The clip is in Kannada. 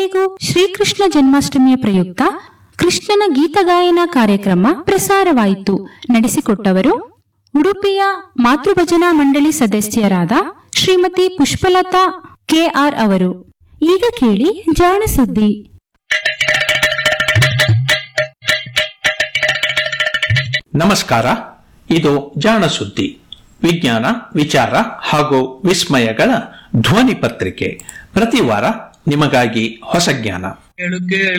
ಇದುವರೆಗೂ ಶ್ರೀಕೃಷ್ಣ ಜನ್ಮಾಷ್ಟಮಿಯ ಪ್ರಯುಕ್ತ ಕೃಷ್ಣನ ಗೀತಗಾಯನ ಕಾರ್ಯಕ್ರಮ ಪ್ರಸಾರವಾಯಿತು ನಡೆಸಿಕೊಟ್ಟವರು ಉಡುಪಿಯ ಮಾತೃಭಜನಾ ಮಂಡಳಿ ಸದಸ್ಯರಾದ ಶ್ರೀಮತಿ ಪುಷ್ಪಲತಾ ಕೆಆರ್ ಅವರು ಈಗ ಕೇಳಿ ಜಾಣ ಸುದ್ದಿ ನಮಸ್ಕಾರ ಇದು ಜಾಣ ಸುದ್ದಿ ವಿಜ್ಞಾನ ವಿಚಾರ ಹಾಗೂ ವಿಸ್ಮಯಗಳ ಧ್ವನಿ ಪತ್ರಿಕೆ ಪ್ರತಿ ವಾರ ನಿಮಗಾಗಿ ಹೊಸ ಜ್ಞಾನ